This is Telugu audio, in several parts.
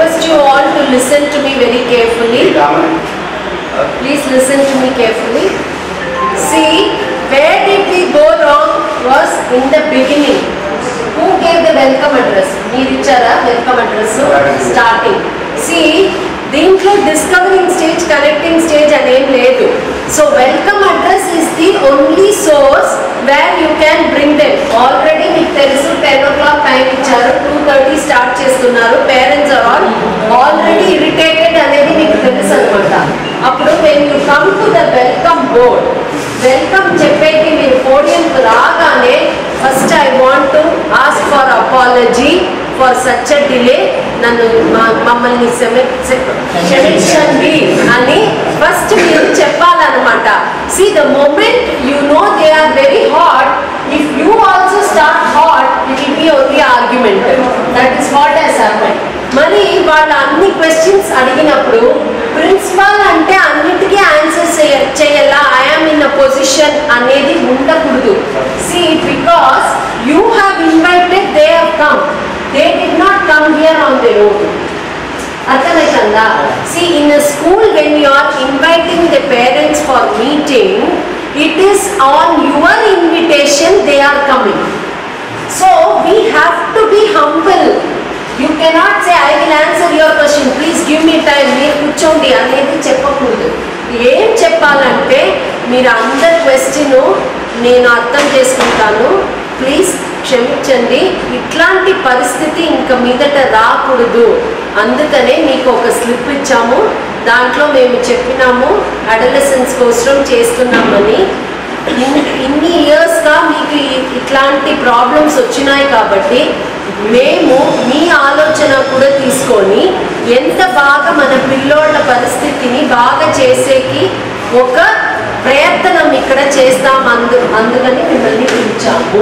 request you all to listen to me very carefully. Please listen to me carefully. See, where did we go wrong was in the beginning. Who gave the welcome address? మీరు ఇచ్చారా వెల్కమ్ అడ్రస్ స్టార్టింగ్ సి దీంట్లో డిస్కవరింగ్ స్టేజ్ కనెక్టింగ్ స్టేజ్ అనేం లేదు so welcome address is the only source where you can bring them already మీకు తెలుసు టెన్ ఓ క్లాక్ టైం ఇచ్చారు టూ థర్టీ స్టార్ట్ చేస్తున్నారు parents are all already irritated అనేది మీకు తెలుసు అనమాట అప్పుడు when you come to the welcome board welcome చెప్పేది మీరు పోడియంకు రాగానే first I want to ask for apology for such a delay నన్ను మా- మమ్మల్ని క్షమి- క్షమించండి అని ఫస్ట్ మీరు చెప్పాలన్నమాట see the moment you know they are very hot if you also start hot it will be only argument that is what has happen మరి వాళ్ళు అన్ని క్వశ్చన్స్ అడిగినప్పుడు ప్రిన్సిపాల్ అంటే అన్నిటికీ ఆన్సర్ చేయాలా ఐఎమ్ ఇన్ అ పొజిషన్ అనేది ఉండకూడదు see because you have invited they have come they did not come here on the road అర్థమవుతుందా see in school when you are inviting the parents for meeting it is on your invitation they are coming so we have to be humble you cannot say I will answer your question please give me time మీరు కూర్చోండి అనేది చెప్పకూడదు ఏం చెప్పాలంటే మీరు అందరి క్వశ్చన్ నేను అర్థం చేసుకుంటాను ప్లీజ్ క్షమించండి ఇట్లాంటి పరిస్థితి ఇంకా మీదట రాకూడదు అందుకనే మీకు ఒక స్లిప్ ఇచ్చాము దాంట్లో మేము చెప్పినాము అడలసెన్స్ కోసం చేస్తున్నామని ఇన్- ఇన్ని ఇయర్స్గా మీకు ఈ- ఇట్లాంటి ప్రాబ్లమ్స్ వచ్చినాయి కాబట్టి మేము మీ ఆలోచన కూడా తీసుకొని ఎంత బాగా మన పిల్లోళ్ళ పరిస్థితిని బాగా చేసేకి ఒక ప్రయత్నం ఇక్కడ చేస్తాం అందు అందుకని మిమ్మల్ని పిలిచాము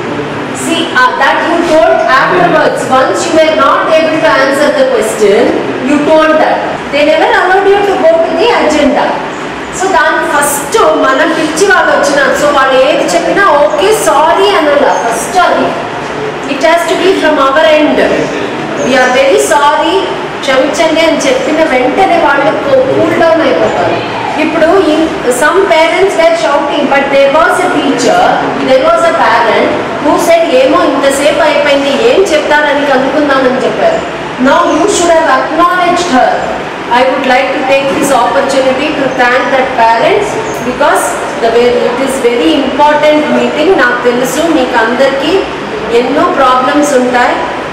See, uh, that you told afterwards, once you were not able to answer the question, you told that. They never allowed you to go to the agenda. So దాని ఫస్ట్ మనం పిలిచి వాళ్ళు వచ్చినారు సో వాళ్ళు ఏది చెప్పినా ఓకే సారీ అనలా ఫస్ట్ అది it has to be from our end we're very sorry క్షమించండి అని చెప్పిన వెంటనే వాళ్ళు కూల్ డౌన్ అయిపోతారు ఇప్పుడు some parents were shouting but there was a teacher there was a parent who said ఏమో ఇంతసేపు అయిపోయింది ఏం చెప్తారని కనుక్కుందామని చెప్పారు now you should have acknowledged her I would like to take this opportunity to thank that parents because the way it is very important meeting నాకు తెలుసు మీకు అందరికీ ఎన్నో ప్రాబ్లమ్స్ ఉంటాయి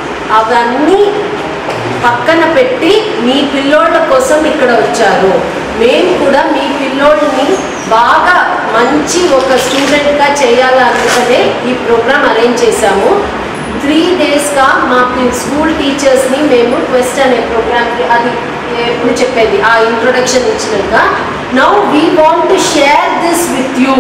అవన్నీ పక్కన పెట్టి మీ పిల్లోళ్ళ కోసం ఇక్కడ వచ్చారు మేము కూడా మీ పిల్లోడిని బాగా మంచి ఒక స్టూడెంట్గా చేయాలనుకునే ఈ ప్రోగ్రామ్ అరేంజ్ చేశాము త్రీ డేస్గా మా స్కూల్ టీచర్స్ని మేము క్వెస్ట్ అనే ప్రోగ్రామ్కి అది ఎప్పుడు చెప్పేది ఆ ఇంట్రొడక్షన్ ఇచ్చినాక now we want to share this with you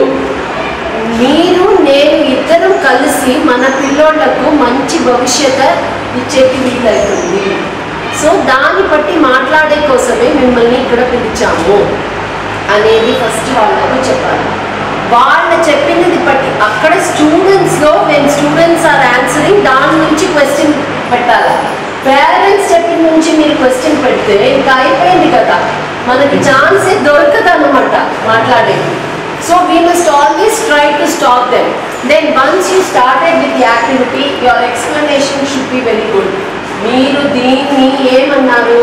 మీరు నేను ఇద్దరం కలిసి మన పిల్లోళ్లకు మంచి భవిష్యత్ ఇచ్చేకి వీలవుతుంది సో దాన్ని బట్టి మాట్లాడే కోసమే మిమ్మల్ని ఇక్కడ పిలిచాము అనేది ఫస్ట్ వాళ్ళకు చెప్పాలి వాళ్ళు చెప్పినది బట్టి అక్కడ స్టూడెంట్స్లో వెన్ స్టూడెంట్స్ ఆర్ ఆన్సరింగ్ దాని నుంచి క్వశ్చన్ పెట్టాలి పేరెంట్స్ చెప్పిన నుంచి మీరు క్వశ్చన్ పెడితే ఇంకా అయిపోయింది కదా మనకి ఛాన్సే దొరకదు అనమాట మాట్లాడేది so we must always try to stop them then once you started with activity your explanation should be very good మీరు దీన్ని ఏమన్నారు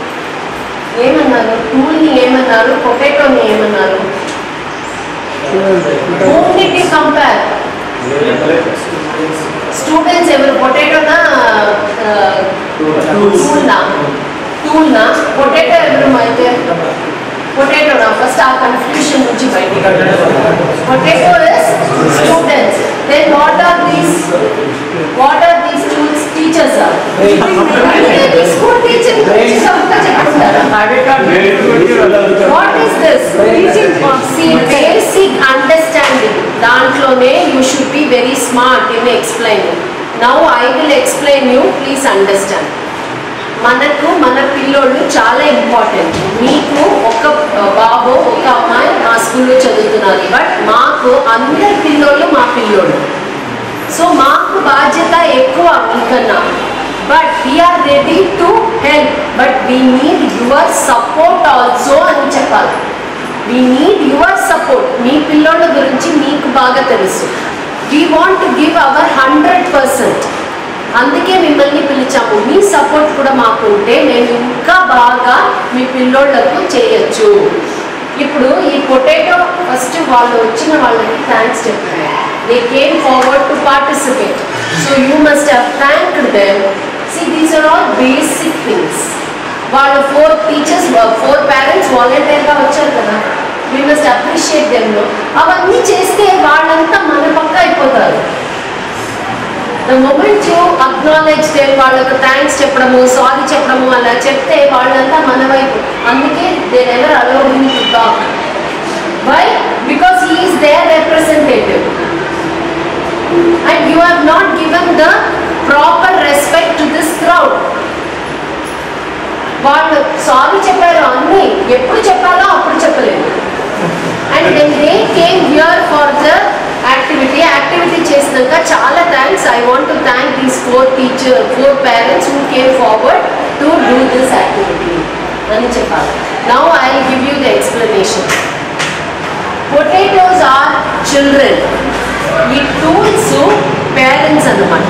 ఏమన్నారు టూల్ని ఏమన్నారు పొటాటోని ఏమన్నారు మూడింటి కంపేర్ స్టూడెంట్స్ ఎవరు పొటాటోనా టూల్నా టూల్నా పొటాటో ఎవరు అయితే పొటాటోనా ఫస్ట్ ఆ కన్ఫ్యూషన్ నుంచి బయటికి potato is students then what are these what are these tools teachers school teacher గురించి అంతా చెప్తారా what is this see basic understanding దాంట్లోనే you should be very smart in explaining now I will explain you please understand మనకు మన పిల్లోళ్ళు చాలా ఇంపార్టెంట్ మీకు ఒక బాబు ఒక అమ్మాయి మా స్కూల్లో చదువుతున్నారు బట్ మాకు అందరి పిల్లోళ్ళు మా పిల్లోళ్ళు సో మాకు బాధ్యత ఎక్కువ మీకన్నా but we're ready to help but we need your support also అని చెప్పాలి వీ నీడ్ యువర్ సపోర్ట్ మీ పిల్లోళ్ళ గురించి మీకు బాగా తెలుసు we want to give our hundred percent అందుకే మిమ్మల్ని పిలిచాము మీ సపోర్ట్ కూడా మాకుంటే మేము ఇంకా బాగా మీ పిల్లోళ్లకు చేయొచ్చు ఇప్పుడు ఈ పొటాటో ఫస్ట్ వాళ్ళు వచ్చిన వాళ్ళకి థ్యాంక్స్ చెప్పారు they came forward to participate so you must have thanked them see these are all basic things వాళ్ళ ఫోర్ టీచర్స్ ఫోర్ పేరెంట్స్ వాలంటీర్గా వచ్చారు కదా వీ మస్ట్ అప్రిషియేట్ దెమ్లో అవన్నీ చేస్తే వాళ్ళంతా మన పక్క అయిపోతారు the moment you acknowledge them వాళ్ళకు థ్యాంక్స్ చెప్పడము సారీ చెప్పడము అలా చెప్తే వాళ్ళంతా మన వైపు అందుకే they never allow him to talk why because he is their representative and you have not given the proper respect to this crowd వాళ్ళు సారీ చెప్పారు అన్ని ఎప్పుడు చెప్పాలో అప్పుడు చెప్పలేదు and then they came here for the activity activity చేసినాక చాలా thanks I want to thank these four teacher four parents who came forward to do this activity అని చెప్పాలి now I give you the explanation potatoes are children ఈ టూల్స్ పేరెంట్స్ అన్నమాట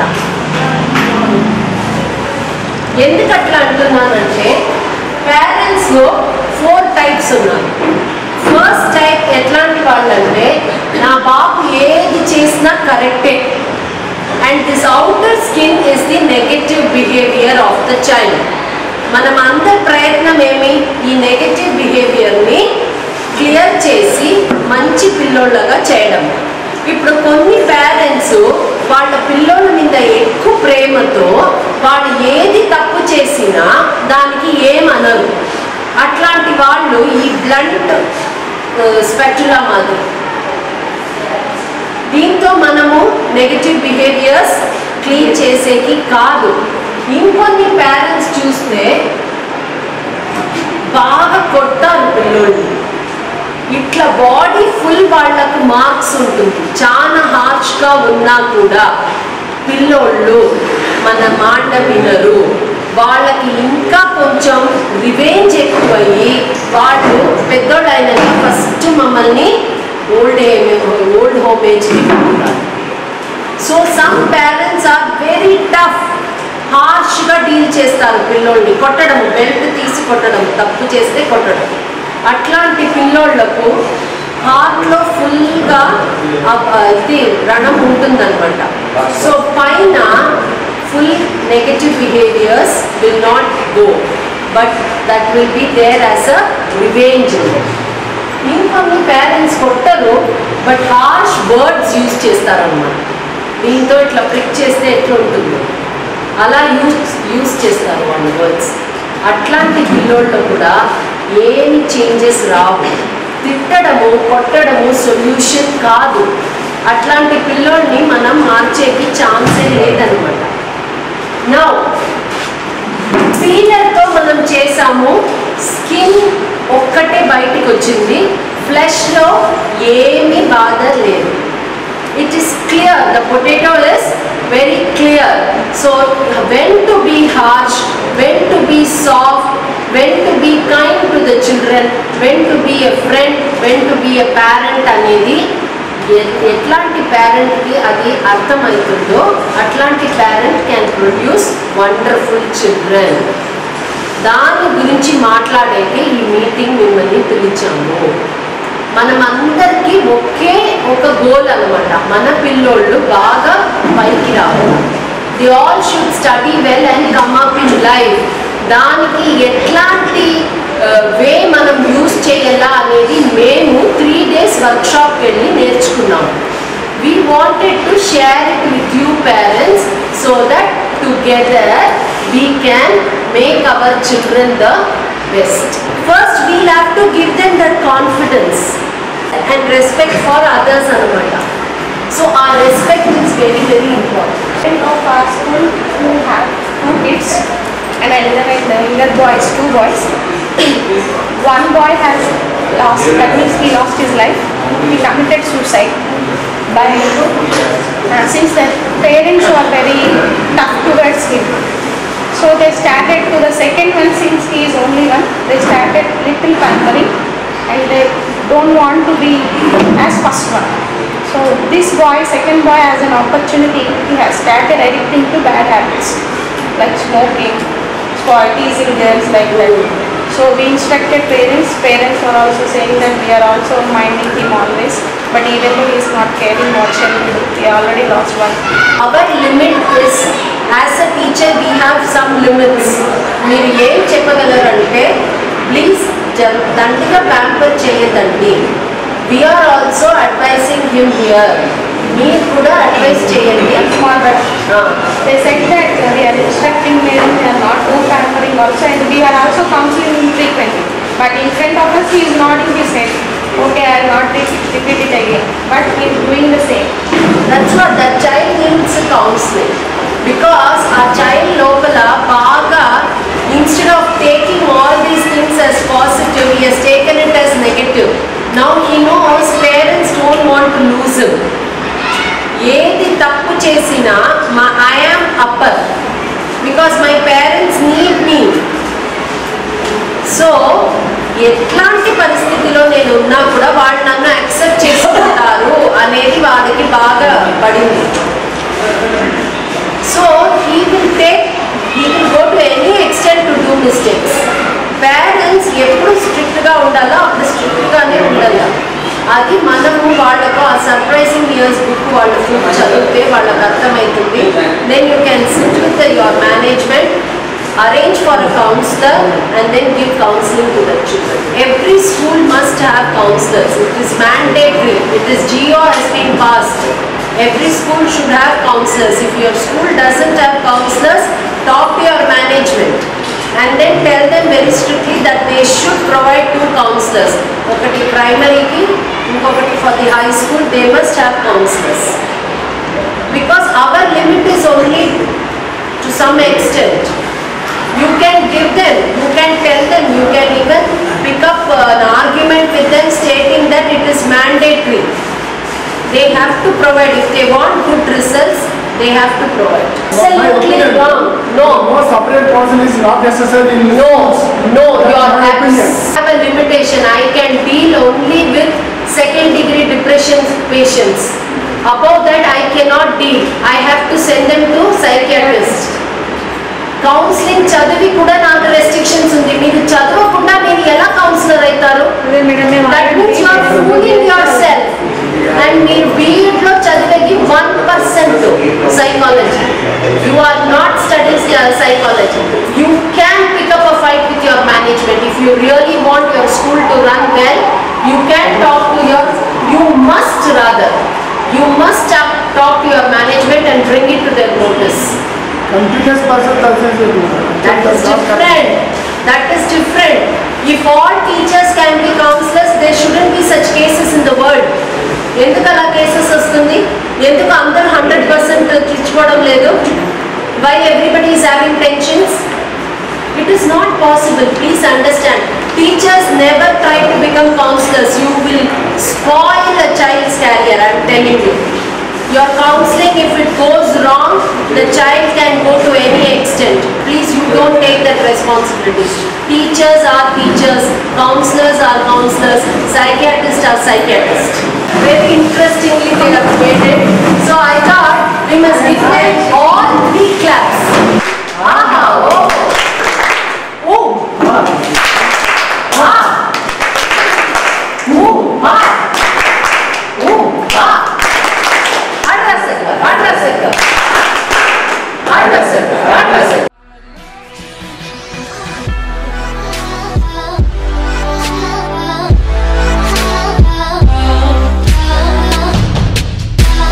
ఎందుకు అట్లా అంటున్నానంటే పేరెంట్స్లో ఫోర్ టైప్స్ ఉన్నాయి ఫస్ట్ టైప్ ఎట్లాంటి వాళ్ళంటే నా బాబు ఏది చేసినా కరెక్టే and this outer skin is the negative behaviour of the child మనం అందరి ప్రయత్నం ఏమి ఈ నెగటివ్ బిహేవియర్ని క్లియర్ చేసి మంచి పిల్లోళ్ళగా చేయడం ఇప్పుడు కొన్ని పేరెంట్స్ వాళ్ళ పిల్లోళ్ళ మీద ఎక్కువ ప్రేమతో వాళ్ళు ఏది తప్పు చేసినా దానికి ఏమనరు అట్లాంటి వాళ్ళు ఈ బ్లంట్ స్పెక్టులా మాదిరి దీంతో మనము నెగటివ్ బిహేవియర్స్ క్లీన్ చేసేకి కాదు ఇంకొన్ని పేరెంట్స్ చూస్తే బాగా కొట్టారు పిల్లోడిని ఇట్లా బాడీ ఫుల్ వాళ్ళకు మార్క్స్ ఉంటుంది చాలా హార్ష్గా ఉన్నా కూడా పిల్లోళ్ళు మన మాట వినరు వాళ్ళకి ఇంకా కొంచెం రివేంజ్ ఎక్కువయ్యి వాళ్ళు పెద్దోళ్ళు అయినాక ఫస్ట్ మమ్మల్ని ఓల్డ్ ఓల్డ్ హోమ్ ఏజ్కి పంపుతారు so some parents are very tough హార్ష్గా డీల్ చేస్తారు పిల్లోడిని కొట్టడం బెల్ట్ తీసి కొట్టడం తప్పు చేస్తే కొట్టడం అట్లాంటి పిల్లోళ్లకు హార్ట్లో ఫుల్గా ఇది రణం ఉంటుందన్నమాట సో పైన full negative behaviours will not go but that will be there as a revenge ఇంకొన్ని పేరెంట్స్ కొట్టరు బట్ హార్ష్ వర్డ్స్ యూజ్ చేస్తారన్నమాట దీంతో ఇట్లా ప్రిక్ చేస్తే ఎట్లా ఉంటుందో అలా యూజ్ యూజ్ చేస్తారు వాళ్ళు వర్డ్స్ అట్లాంటి పిల్లోళ్ళు కూడా ఏమి చేంజెస్ రావు తిట్టడము కొట్టడము సొల్యూషన్ కాదు అట్లాంటి పిల్లోడిని మనం మార్చేకి ఛాన్సే లేదనమాట నౌ పీలర్తో మనం చేసాము స్కిన్ ఒక్కటే బయటికి వచ్చింది ఫ్లెష్లో ఏమీ బాధ లేదు it is clear the potato is very clear so when to be harsh when to be soft when to be kind to the children when to be a friend when to be a parent అనేది ఎ- ఎట్లాంటి పేరెంట్కి అది అర్థమవుతుందో అట్లాంటి parent can produce wonderful children దాని గురించి మాట్లాడేకి ఈ మీటింగ్ మిమ్మల్ని పిలిచాము మనం అందరికీ ఒకే ఒక గోల్ అనమాట మన పిల్లోళ్ళు బాగా పైకి రావాలి they all should study well and come up in life దానికి ఎట్లాంటి వే మనం యూస్ చేయాలా అనేది మేము త్రీ డేస్ వర్క్షాప్కి వెళ్ళి నేర్చుకున్నాము we wanted to share it with you parents so that together we can make our children the best. First, we'll have to give them that confidence and respect for others anamata. So our respect is very very important. friend of our school who have two kids, an elder and the younger boys, two boys. One boy has lost, that means he lost his life. He committed suicide. But uh, since the parents were very tough towards him, So they started to the second one since he is only one. They started little pampering and they don't want to be as first one. So this boy, second boy has an opportunity. He has started addicting to bad habits like smoking, spoil teasing girls like that. So we instructed parents. Parents were also saying that we are also minding him always. But even though he is not caring, what shall we do? We already lost one. Our limit is as a teacher we have some limits మీరు ఏం చెప్పగలరంటే ప్లీజ్ దండిగా ప్యాంపర్ చేయదండి we're also advising him here మీరు కూడా అడ్వైస్ చేయండి Small but they said that uh, we are instructing them, we are not do pampering also and we are also counseling him frequently. But in front of us he is nodding his head. Okay, I will not repeat, repeat it again. But he is doing the same. That's what that child needs counselling because ఆ చైల్డ్ లోపల బాగా instead of taking all these things as positive he has taken it as negative now he knows parents don't want to lose him ఏది తప్పు చేసినా మా I am upper because my parents need me so ఎట్లాంటి పరిస్థితిలో నేను ఉన్నా కూడా వాళ్ళు నన్ను యాక్సెప్ట్ చేసుకుంటారు అనేది వాళ్ళకి బాగా పడింది so he will take he will go to any extent to do mistakes parents ఎప్పుడు స్ట్రిక్ట్గా ఉండాలో అప్పుడు స్ట్రిక్ట్గానే ఉండాలి అది మనము వాళ్ళకు ఆ సర్ప్రైజింగ్ ఇయర్స్ బుక్ వాళ్ళకు చదివితే వాళ్ళకి అర్థమవుతుంది then you can sit with your management arrange for a counselor and then give counseling to the children. Every school must have counselors. It is mandatory. It is GO has been passed. Every school should have counselors. If your school doesn't have counselors, talk to your management and then tell them very strictly that they should provide two counselors. ఒకటి ప్రైమరీకి ఇంకొకటి for the high school they must have counsellors because our limit is only to some extent you can give them, you can tell them, you can even pick up uh, an argument with them stating that it is mandatory. They have to provide, if they want good results, they have to provide. Absolutely wrong. No, No separate person is not necessary in no, no, That's your my opinion. apps have a limitation. I can deal only with second degree depression patients. Above that, I cannot deal. I have to send them to psychiatrist. Counselling చదివి కూడా నాకు రెస్ట్రిక్షన్స్ ఉంది మీరు చదవకుండా మీరు ఎలా కౌన్సిలర్ అవుతారు that means you are fooling yourself and మీరు బీఎడ్ లో చదివేది one percent psychology you are not studies psychology you can pick up a fight with your management if you really want your school to run well you can talk to your you must rather you must talk to your management and bring it to their notice Contiguous person doesn't do That is different. That is different. If all teachers can be counselors, there shouldn't be such cases in the world. ఎందుకు అలా కేసెస్ వస్తుంది ఎందుకు అందరూ హండ్రెడ్ పర్సెంట్ తెచ్చుకోవడం లేదు why everybody is having tensions it is not possible please understand teachers never try to become counsellors you will spoil a child's career I'm telling you your counseling if it goes wrong the child can go to any extent please you don't take that responsibility teachers are teachers counselors are counselors psychiatrists are psychiatrists very interestingly they have made it so i thought we must give them all three claps ah oh oh ah ah oh ah oh ah Undersector, undersector. Undersector, undersector.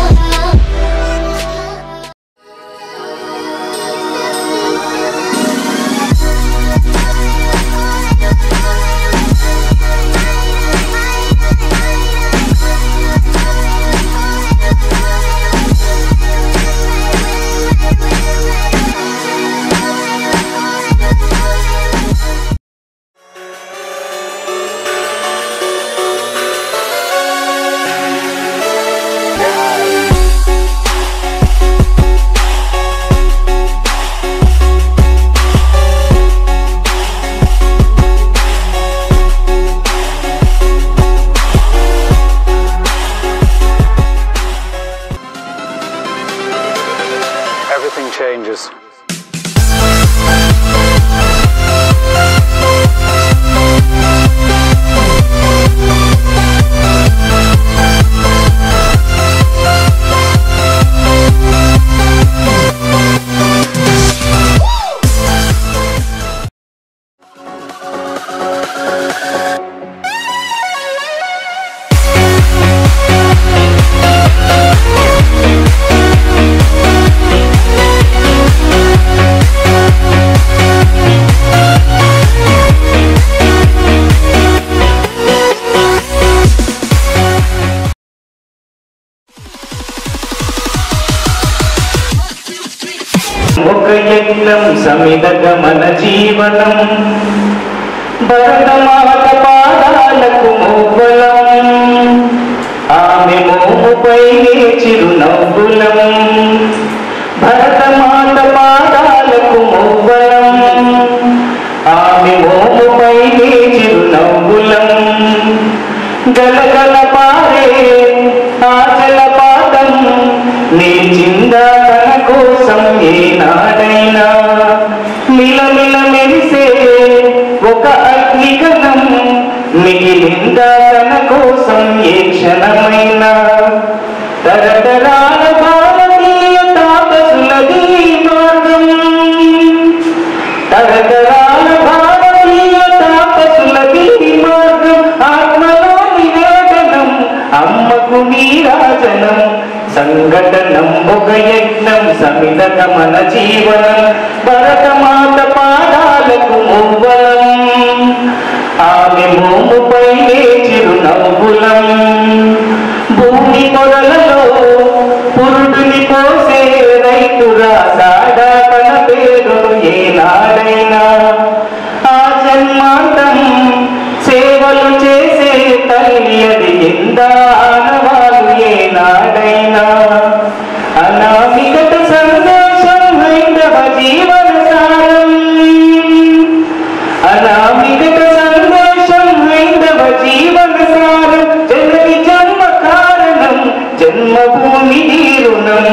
Thank సమిద గమన జీవనం భరతమాత పాదాలకు మూవలం ఆమె మోముపై చిరునవ్వులం భరతమాత పాదాలకు మూవలం ఆమె మోముపై చిరునవ్వులం గలగల పారే ఆచల పాదం నిలిచిందా తన కోసం ఏనాడైనా మిలమిల మెరిసే ఒక అగ్నికణం మిగిలిందా తన కోసం ఏ క్షణమైనా తరతరాల భారతీయ తాపసులది మార్గం తరతరాల భారతీయ తాపసులది మార్గం ఆత్మలో నివేదనం అమ్మకు నీరాజనం సంఘటనం ఒక యజ్ఞం సమిత గమన జీవనం భరతమాత పాదాలకు మువ్వలం ఆమె మోముపై చిరునవ్వులం భూమి పొరలలో పురుడుని పోసే రైతురా సాడా తన పేరును ఏనాడైనా ఆ జన్మాంతం సేవలు చేసే తల్లి అది ఎంత ఆనవాలు ఏనాడైనా అనామికత సందేశం హైందవ జీవన సారం అనామికత సందేశం హైందవ జీవన సారం జనని జన్మ కారణం జన్మభూమి రుణం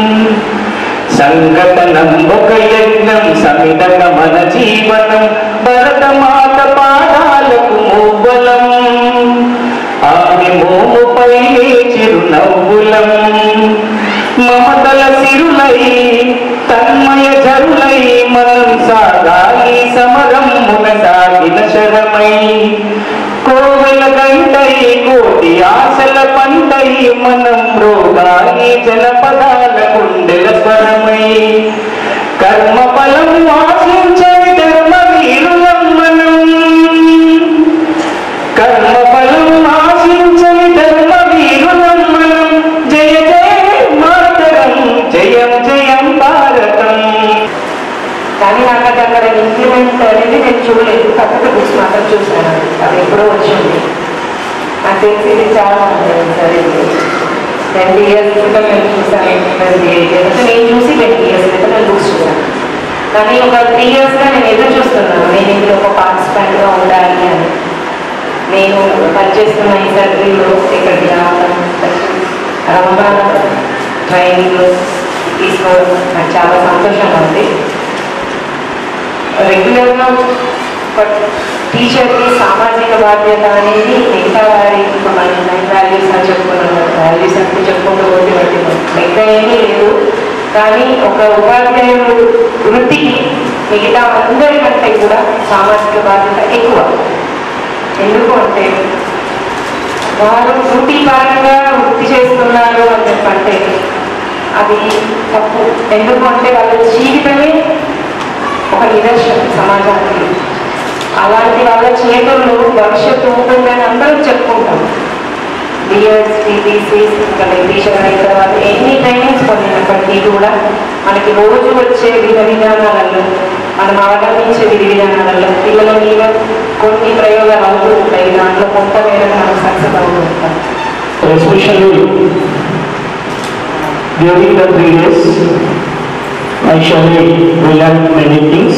సంఘటనం ఒక యజ్ఞం సమిత మన జీవనం భరతమాత పాదాలకు మూవలం ఆమె మోముపై చిరునవ్వులం మమతల సిరులై తన్మయ జరులై మనం సాగాలి సమరం మునసాగిన శరమై కోవెల గంటై కోటి ఆశల పంటై మనం రోగాలి జనపదాల గుండెల స్వరమై కర్మ ఫలం ఆశించని ధర్మ వీరులం మనం కర్మ ఫలం ఆశించని ధర్మ వీరులం మనం జయ జయ మాతరం జయం జయం భారతం కానీ నాకు అది అక్కడ ఇంప్లిమెంట్ అనేది నేను చూడలేదు కాకపోతే బుక్స్ మాత్రం చూశాను అది ఎప్పుడో వచ్చింది నాకు తెలిసి ఇది చాలా సరే ట్వంటీ ఇయర్స్ క్రితం నేను చూసాను ట్వంటీ ఎయిట్ ఇయర్స్ నేను చూసి ట్వంటీ ఇయర్స్ క్రితం నేను బుక్స్ చూసాను కానీ ఒక త్రీ ఇయర్స్గా నేను ఎదురు చూస్తున్నాను నేను ఇందులో ఒక పార్టిసిపెంట్గా ఉండాలి అని నేను పనిచేస్తున్న ఈ సర్వీలో ఇక్కడికి రావడం రంగాల ట్రైనింగ్ తీసుకోవడం నాకు చాలా సంతోషంగా ఉంది రెగ్యులర్గా ఒక టీచర్కి సామాజిక బాధ్యత అనేది మిగతా వారి ఇప్పుడు మనం లైఫ్ వాల్యూస్ అని చెప్పుకున్నాం వాల్యూస్ అంటే చెప్పుకుంటూ పోతే వాటి మిగతా ఏమీ లేదు కానీ ఒక ఉపాధ్యాయుడు వృత్తికి మిగతా అందరికంటే కూడా సామాజిక బాధ్యత ఎక్కువ ఎందుకు అంటే వారు వృత్తి పరంగా వృత్తి చేస్తున్నారు అని చెప్పంటే అది తప్పు ఎందుకు అంటే వాళ్ళ జీవితమే ఒక నిదర్శనం సమాజానికి అలాంటి వాళ్ళ చేతుల్లో భవిష్యత్తు ఉంటుందని అందరం చెప్పుకుంటాం బిఎడ్స్ టీబీసీస్ ఇంకా టీచర్ అయిన తర్వాత ఎన్ని ట్రైనింగ్స్ పొందినప్పటికీ కూడా మనకి రోజు వచ్చే విధ విధానాలలో మనం అవలంబించే విధి విధానాలలో పిల్లల మీద కొన్ని ప్రయోగాలు అవుతూ ఉంటాయి దాంట్లో కొంత మేరకు మనం సక్సెస్ అవుతూ ఉంటాం especially during the three days, I surely we learned many things.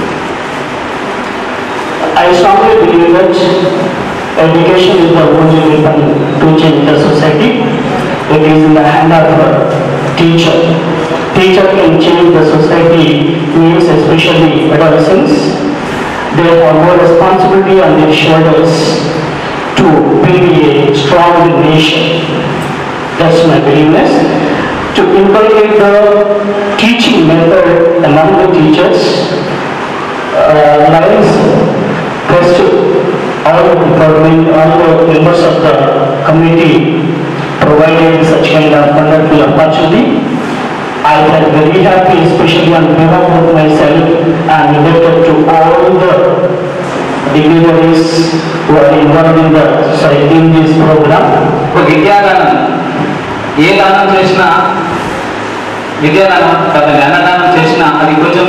I strongly believe that education is the only weapon to change the society. It is in the hand of a teacher. Teacher can change the society, means especially adolescents. They have more responsibility on their shoulders to build a strong nation. That's my beliefness. To inculcate the teaching method among the teachers, uh, lines first all the department, all the members of the committee provided such kind of wonderful opportunity. I felt very happy, especially on behalf of myself and related to all the dignitaries who are involved in the, sorry, in this program. ఒక విద్యాదానం ఏ దానం చేసినా విద్యాదానం తర్వాత జ్ఞానదానం చేసినా అది కొంచెం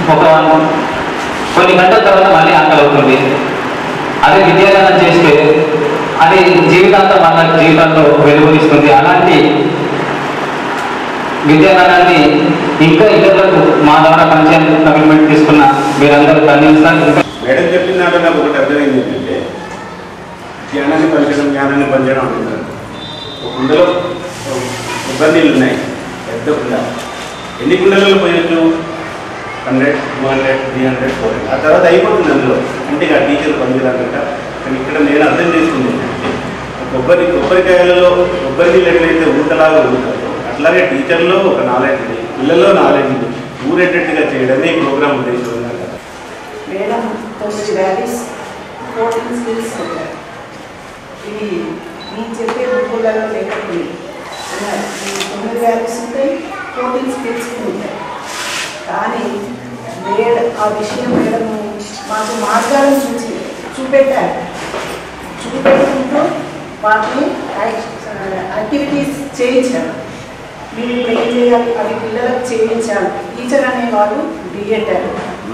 ఒక కొన్ని గంటల తర్వాత మళ్ళీ ఆకలి అవుతుంది అదే విద్యాదానం చేస్తే అది జీవితాంతం మన జీవితంలో వెలుగునిస్తుంది అలాంటి విద్యాదానాన్ని ఇంకా ఇతరులకు మా ద్వారా పనిచేయాలని కమిట్మెంట్ తీసుకున్న మీరందరూ ధన్యవాదాలు ఇంకా మేడం చెప్పిన దాంట్లో నాకు ఒకటి అర్థమైంది ఏంటంటే జ్ఞానాన్ని పంచడం జ్ఞానాన్ని పంచడం అంటున్నారు ఒక కుండలో కొబ్బరి నీళ్ళు ఉన్నాయి పెద్ద కుండ ఎన్ని కుండలలో పోయొచ్చు hundred two hundred three hundred four hundred ఆ తర్వాత అయిపోతుంది అందులో అంటే ఇక టీచర్ పనిచేయాలంట కానీ ఇక్కడ నేను అర్థం చేసుకుంది ఏంటంటే కొబ్బరి కొబ్బరికాయలలో కొబ్బరి నీళ్ళు ఎట్లయితే ఊటలాగా ఊరుతారో అట్లాగే టీచర్లో ఒక నాలెడ్జ్ పిల్లల్లో నాలెడ్జ్ ఊరేటట్టుగా చేయడమే ఈ ప్రోగ్రామ్ ఉద్దేశం అన్నారు కదా మేడం తొమ్మిది వ్యాలీస్ ఫోర్టీన్ స్కిల్స్ ఉంటాయి ఇవి నేను చెప్పే బుక్కులలో లేకపోయి అన్నారు. ఈ తొమ్మిది వ్యాలీస్ ఉంటాయి ఫోర్టీన్ స్కిల్స్ ఉంటాయి కానీ మేడ ఆ విషయం మేడం మాకు మార్గాలను చూసి చూపెట్టారు చూపెట్టుకుంటూ వాటిని యాక్టివిటీస్ చేయించారు మీరు ఇప్పుడు ఏం చేయాలి అవి పిల్లలకు చేయించాలి టీచర్ అనేవాళ్ళు డిఎడ్ఆర్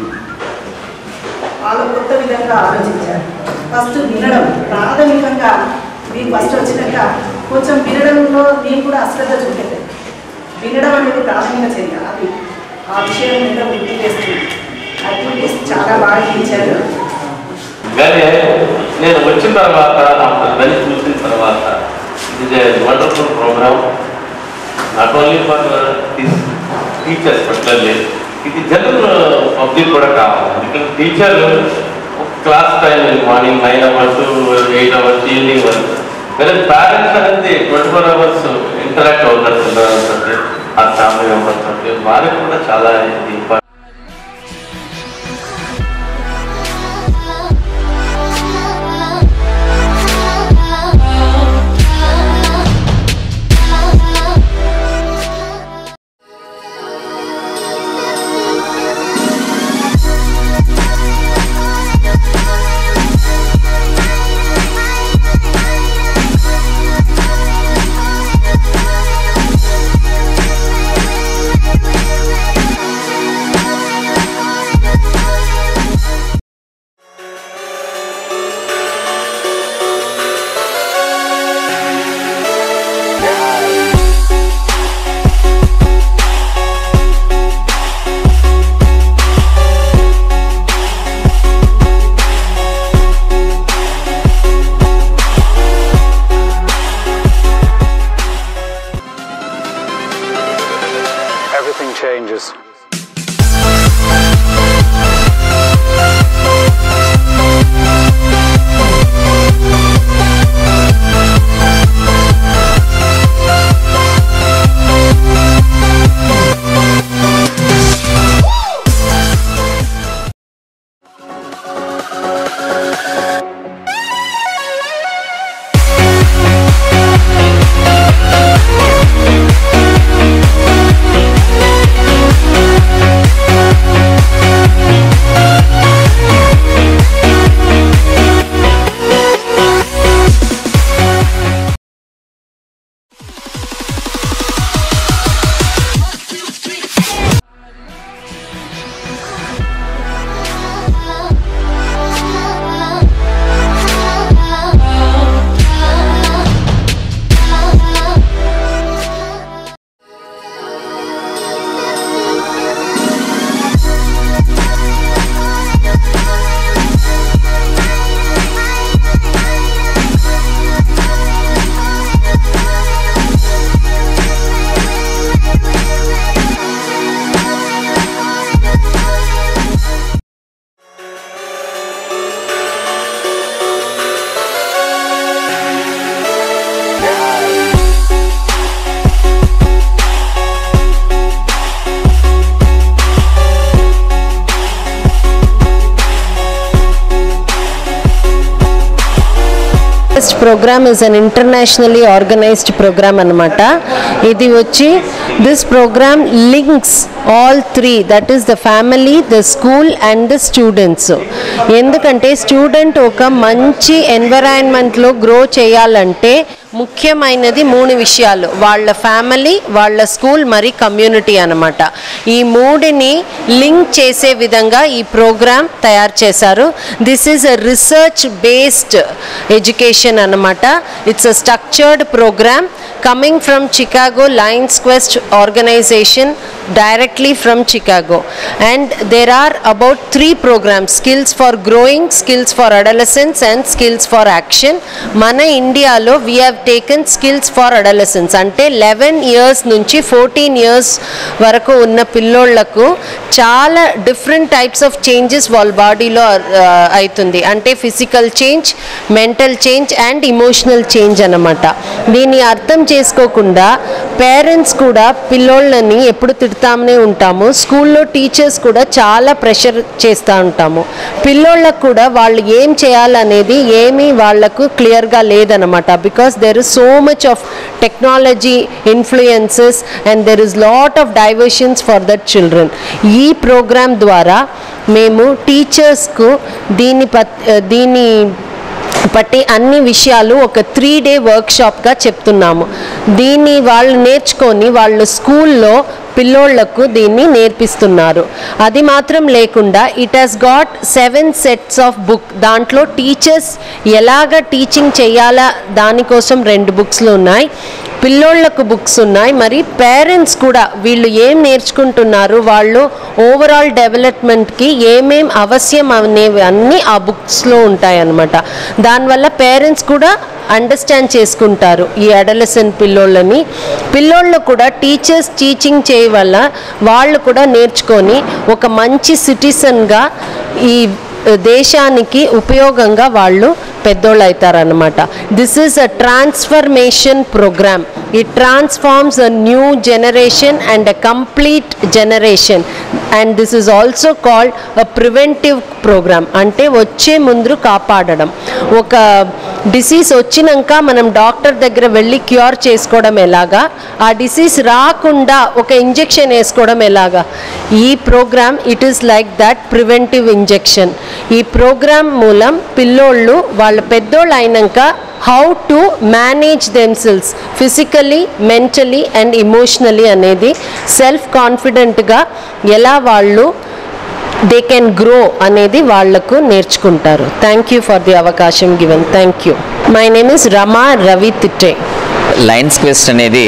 వాళ్ళు కొత్త విధంగా ఆలోచించారు ఫస్ట్ వినడం ప్రాథమికంగా మీకు ఫస్ట్ వచ్చినాక కొంచెం వినడంలో నేను కూడా అశ్రద్ధ చూపెట్టాను వినడం అనేది ప్రాథమిక చర్య అది ఆ విషయం మీద వృద్ధి చేస్తుంది యాక్టివిటీస్ చాలా బాగా ఇచ్చారు కానీ నేను వచ్చిన తర్వాత దాన్ని చూసిన తర్వాత ఇది wonderful programme not only for teachers particularly ఇది జనరల్ పబ్లిక్ కూడా కావాలి ఎందుకంటే teacher class time morning nine hours eight hours evening వరకు వేరే పేరెంట్స్ అనేది ట్వంటీ ఫోర్ అవర్స్ ఇంటరాక్ట్ అవుతారు పిల్లలతో ఆ ఫ్యామిలీ మెంబర్స్ తోటి వారికి కూడా చాలా ఇది important. everything changes. First programme is an internationally organised programme అనమాట ఇది వచ్చి this programme links all three that is the family the school and the students ఎందుకంటే స్టూడెంట్ ఒక మంచి ఎన్విరాన్మెంట్లో గ్రో చేయాలంటే ముఖ్యమైనది మూడు విషయాలు వాళ్ళ ఫ్యామిలీ వాళ్ళ స్కూల్ మరి కమ్యూనిటీ అన్నమాట ఈ మూడిని లింక్ చేసే విధంగా ఈ ప్రోగ్రామ్ తయారు చేశారు this is a research based education అన్నమాట it's a structured programme coming from Chicago Lions Quest organization directly from Chicago. And there are about three programs skills for growing, skills for adolescents, and skills for action. మన ఇండియాలో we have taken skills for adolescence అంటే లెవెన్ ఇయర్స్ నుంచి ఫోర్టీన్ ఇయర్స్ వరకు ఉన్న పిల్లోళ్లకు చాలా డిఫరెంట్ టైప్స్ ఆఫ్ చేంజెస్ వాళ్ళ బాడీలో అవుతుంది అంటే physical change mental change and emotional change అన్నమాట దీన్ని అర్థం చేసుకోకుండా పేరెంట్స్ కూడా పిల్లోళ్ళని ఎప్పుడు తిడతామనే ఉంటాము స్కూల్లో టీచర్స్ కూడా చాలా ప్రెషర్ చేస్తూ ఉంటాము పిల్లోళ్ళకు కూడా వాళ్ళు ఏం చేయాలనేది ఏమీ వాళ్లకు క్లియర్గా లేదనమాట because there is so much of technology influences and there is lot of diversions for that children ఈ ప్రోగ్రామ్ ద్వారా మేము టీచర్స్కు దీని పత్ దీని బట్టి అన్ని విషయాలు ఒక త్రీ డే వర్క్షాప్గా చెప్తున్నాము దీన్ని వాళ్ళు నేర్చుకొని వాళ్ళు స్కూల్లో పిల్లోళ్లకు దీన్ని నేర్పిస్తున్నారు అది మాత్రం లేకుండా it has got seven sets of book దాంట్లో టీచర్స్ ఎలాగ టీచింగ్ చేయాలా దానికోసం రెండు బుక్స్లు ఉన్నాయి పిల్లోళ్లకు బుక్స్ ఉన్నాయి మరి పేరెంట్స్ కూడా వీళ్ళు ఏం నేర్చుకుంటున్నారు వాళ్ళు ఓవరాల్ డెవలప్మెంట్కి ఏమేం అవశ్యం అనేవి అన్నీ ఆ బుక్స్లో ఉంటాయన్నమాట దానివల్ల పేరెంట్స్ కూడా అండర్స్టాండ్ చేసుకుంటారు ఈ అడలసెంట్ పిల్లోళ్ళని పిల్లోళ్ళు కూడా టీచర్స్ టీచింగ్ చేయ వల్ల వాళ్ళు కూడా నేర్చుకొని ఒక మంచి సిటిజన్గా ఈ దేశానికి ఉపయోగంగా వాళ్ళు పెద్దోళ్ళు అవుతారనమాట this is a transformation programme it transforms a new generation and a complete generation and this is also called a preventive programme అంటే వచ్చే ముందు కాపాడడం ఒక డిసీజ్ వచ్చినాక మనం డాక్టర్ దగ్గర వెళ్ళి క్యూర్ చేసుకోవడం ఎలాగా ఆ డిసీజ్ రాకుండా ఒక ఇంజెక్షన్ వేసుకోవడం ఎలాగా ఈ programme it is like that preventive injection ఈ ప్రోగ్రామ్ మూలం పిల్లోళ్ళు వాళ్ళ పెద్దోళ్ళు అయినాక how to manage themselves physically mentally and emotionally అనేది సెల్ఫ్ కాన్ఫిడెంట్గా ఎలా వాళ్ళు దే కెన్ గ్రో అనేది వాళ్లకు నేర్చుకుంటారు థ్యాంక్ యూ ఫర్ ది అవకాశం given thank you my name is Rama Ravi తిట్టే లయన్స్ క్వెస్ట్ అనేది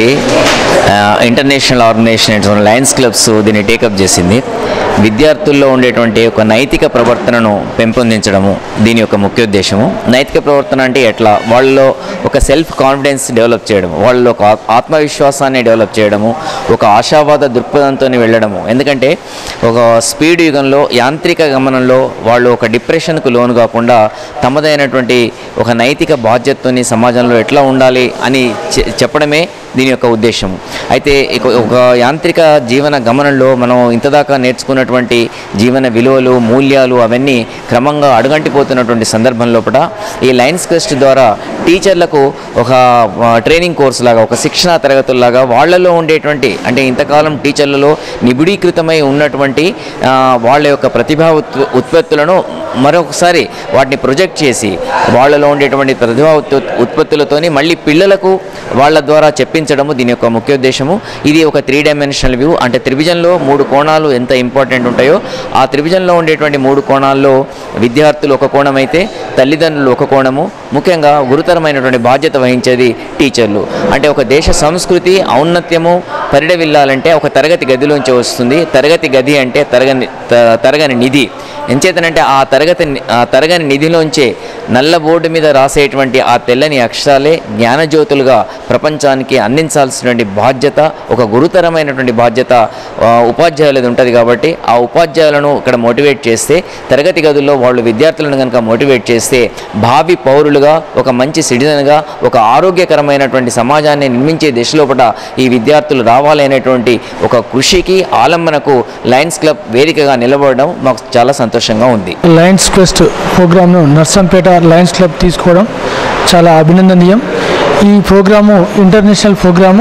ఆ, ఇంటర్నేషనల్ ఆర్గనైజేషన్ అయినటువంటి లయన్స్ క్లబ్స్ దీన్ని టేకప్ చేసింది విద్యార్థుల్లో ఉండేటువంటి ఒక నైతిక ప్రవర్తనను పెంపొందించడము దీని యొక్క ముఖ్య ఉద్దేశము నైతిక ప్రవర్తన అంటే ఎట్లా వాళ్ళలో ఒక సెల్ఫ్ కాన్ఫిడెన్స్ డెవలప్ చేయడం వాళ్ళలో ఒక ఆత్- ఆత్మవిశ్వాసాన్ని డెవలప్ చేయడము ఒక ఆశావాద దృక్పథంతో వెళ్ళడము ఎందుకంటే ఒక స్పీడ్ యుగంలో యాంత్రిక గమనంలో వాళ్ళు ఒక డిప్రెషన్కు లోను కాకుండా తమదైనటువంటి ఒక నైతిక బాధ్యతతోని సమాజంలో ఎట్లా ఉండాలి అని చె- చెప్పడమే దీని యొక్క ఉద్దేశం అయితే ఇక- ఒక యాంత్రిక జీవన గమనంలో మనం ఇంతదాకా నేర్చుకున్నటువంటి జీవన విలువలు మూల్యాలు అవన్నీ క్రమంగా అడుగంటిపోతున్నటువంటి సందర్భం లోపల ఈ లైన్స్ క్వెస్ట్ ద్వారా టీచర్లకు ఒక ఆ, ట్రైనింగ్ కోర్స్ లాగా ఒక శిక్షణా తరగతుల్లాగా వాళ్ళలో ఉండేటువంటి అంటే ఇంతకాలం టీచర్లలో నిబిడీకృతమై ఉన్నటువంటి ఆ, వాళ్ళ యొక్క ప్రతిభా ఉత్ప- ఉత్పత్తులను మరొకసారి వాటిని ప్రొజెక్ట్ చేసి వాళ్ళలో ఉండేటువంటి ప్రతిభా ఉత్ప- ఉత్పత్తులతోని మళ్ళీ పిల్లలకు వాళ్ళ ద్వారా చెప్పించడము దీని యొక్క ముఖ్య ఉద్దేశము ఇది ఒక త్రీ డైమెన్షనల్ వ్యూ అంటే త్రిభుజంలో మూడు కోణాలు ఎంత ఇంపార్టెంట్ ఉంటాయో ఆ త్రిభుజంలో ఉండేటువంటి మూడు కోణాల్లో విద్యార్థులు ఒక కోణం అయితే తల్లిదండ్రులు ఒక కోణము ముఖ్యంగా గురుతరమైనటువంటి బాధ్యత వహించేది టీచర్లు అంటే ఒక దేశ సంస్కృతి ఔన్నత్యము పరిడవిల్లాలంటే ఒక తరగతి గదిలోంచి వస్తుంది తరగతి గది అంటే తరగని త- తరగని నిధి ఎంచేతనంటే ఆ తరగతి ఆ తరగని నిధిలోంచే నల్ల బోర్డు మీద రాసేటువంటి ఆ తెల్లని అక్షరాలే జ్ఞానజ్యోతులుగా ప్రపంచానికి అందించాల్సినటువంటి బాధ్యత ఒక గురుతరమైనటువంటి బాధ్యత ఆ, ఉపాధ్యాయులది ఉంటుంది కాబట్టి ఆ ఉపాధ్యాయులను ఇక్కడ మోటివేట్ చేస్తే తరగతి గదుల్లో వాళ్ళు విద్యార్థులను కనుక మోటివేట్ చేస్తే భావి పౌరులుగా ఒక మంచి సిటిజన్గా ఒక ఆరోగ్యకరమైనటువంటి సమాజాన్ని నిర్మించే దిశలోపట ఈ విద్యార్థులు రావాలనేటువంటి ఒక కృషికి ఆలంబనకు లయన్స్ క్లబ్ వేదికగా నిలబడడం మాకు చాలా సంతోషంగా ఉంది లయన్స్ క్వెస్ట్ ప్రోగ్రామ్ను నర్సంపేట లయన్స్ క్లబ్ తీసుకోవడం చాలా అభినందనీయం ఈ ప్రోగ్రాము ఇంటర్నేషనల్ ప్రోగ్రాము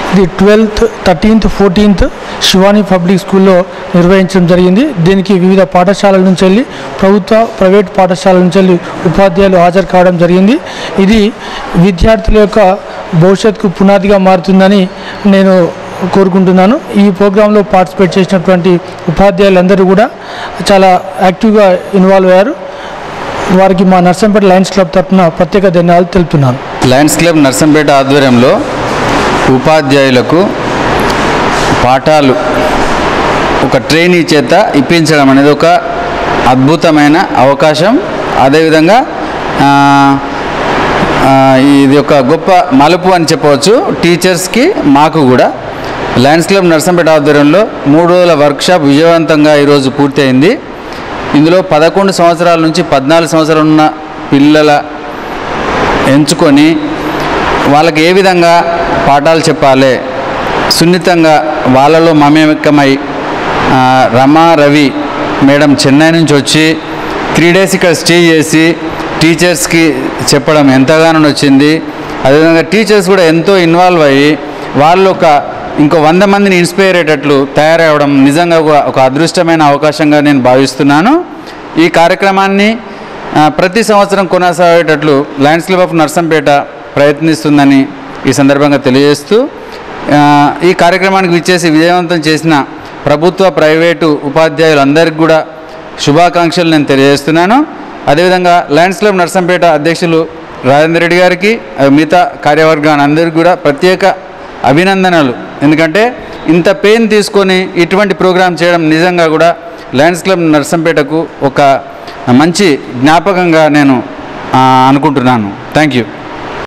ఇది twelfth thirteenth fourteenth Shivani public స్కూల్లో నిర్వహించడం జరిగింది దీనికి వివిధ పాఠశాలల నుంచి వెళ్ళి ప్రభుత్వ ప్రైవేట్ పాఠశాలల నుంచి వెళ్ళి ఉపాధ్యాయులు హాజరు కావడం జరిగింది ఇది విద్యార్థుల యొక్క భవిష్యత్తుకు పునాదిగా మారుతుందని నేను కోరుకుంటున్నాను ఈ ప్రోగ్రాంలో పార్టిసిపేట్ చేసినటువంటి ఉపాధ్యాయులందరూ కూడా చాలా యాక్టివ్గా ఇన్వాల్వ్ అయ్యారు వారికి మా నర్సంపేట లయన్స్ క్లబ్ తరఫున ప్రత్యేక ధన్యవాదాలు తెలుపుతున్నాను లయన్స్ క్లబ్ నర్సంపేట ఆధ్వర్యంలో ఉపాధ్యాయులకు పాఠాలు ఒక ట్రైనీ చేత ఇప్పించడం అనేది ఒక అద్భుతమైన అవకాశం అదేవిధంగా ఆ, ఆ, ఇది ఒక గొప్ప మలుపు అని చెప్పవచ్చు టీచర్స్కి మాకు కూడా లయన్స్ క్లబ్ నర్సంపేట ఆధ్వర్యంలో మూడు రోజుల వర్క్షాప్ విజయవంతంగా ఈరోజు పూర్తయింది ఇందులో పదకొండు సంవత్సరాల నుంచి పద్నాలుగు సంవత్సరాలు ఉన్న పిల్లల ఎంచుకొని వాళ్ళకి ఏ విధంగా పాఠాలు చెప్పాలి సున్నితంగా వాళ్ళలో మమేకమై ఆ, రమా రవి మేడం చెన్నై నుంచి వచ్చి త్రీ డేస్ ఇక్కడ స్టే చేసి టీచర్స్కి చెప్పడం ఎంతగానో వచ్చింది అదేవిధంగా టీచర్స్ కూడా ఎంతో ఇన్వాల్వ్ అయ్యి వాళ్ళు ఒక ఇంకో వంద మందిని ఇన్స్పైర్ అయ్యేటట్లు తయారవడం నిజంగా ఒక- ఒక అదృష్టమైన అవకాశంగా నేను భావిస్తున్నాను ఈ కార్యక్రమాన్ని ఆ, ప్రతి సంవత్సరం కొనసాగేటట్లు లయన్స్ క్లబ్ ఆఫ్ నర్సంపేట ప్రయత్నిస్తుందని ఈ సందర్భంగా తెలియజేస్తూ ఆ, ఈ కార్యక్రమానికి విచ్చేసి విజయవంతం చేసిన ప్రభుత్వ ప్రైవేటు ఉపాధ్యాయులందరికీ కూడా శుభాకాంక్షలు నేను తెలియజేస్తున్నాను అదేవిధంగా లయన్స్ క్లబ్ నర్సంపేట అధ్యక్షులు రాజేంద్ర రెడ్డి గారికి ఆ, మిగతా కార్యవర్గాన్ని అందరికీ కూడా ప్రత్యేక అభినందనలు ఎందుకంటే ఇంత పెయిన్ తీసుకొని ఇటువంటి ప్రోగ్రాం చేయడం నిజంగా కూడా లయన్స్ క్లబ్ నర్సంపేటకు ఒక మంచి జ్ఞాపకంగా నేను ఆ, అనుకుంటున్నాను థ్యాంక్ యూ